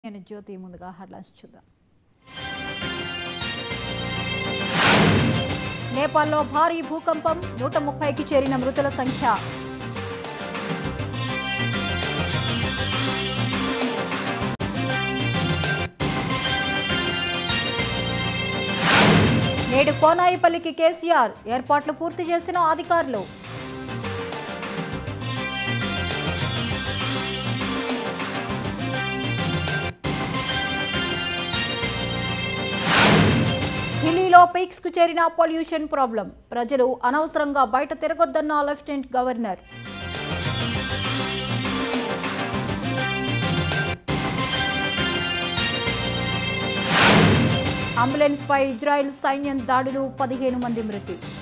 నేను జ్యోతి ముందుగా హెడ్లైన్స్ చూద్దాం నేపాల్లో భారీ భూకంపం నూట ముప్పైకి చేరిన మృతుల సంఖ్య నేడు కోనాయిపల్లికి కేసీఆర్ ఏర్పాట్లు పూర్తి చేసిన అధికారులు ఢిల్లీలో పీక్స్ కు చేరిన పొల్యూషన్ ప్రాబ్లం ప్రజలు అనవసరంగా బయట తిరగొద్దన్న లెఫ్టినెంట్ గవర్నర్ అంబులెన్స్ పై ఇజ్రాయెల్ సైన్యం దాడులు పదిహేను మంది మృతి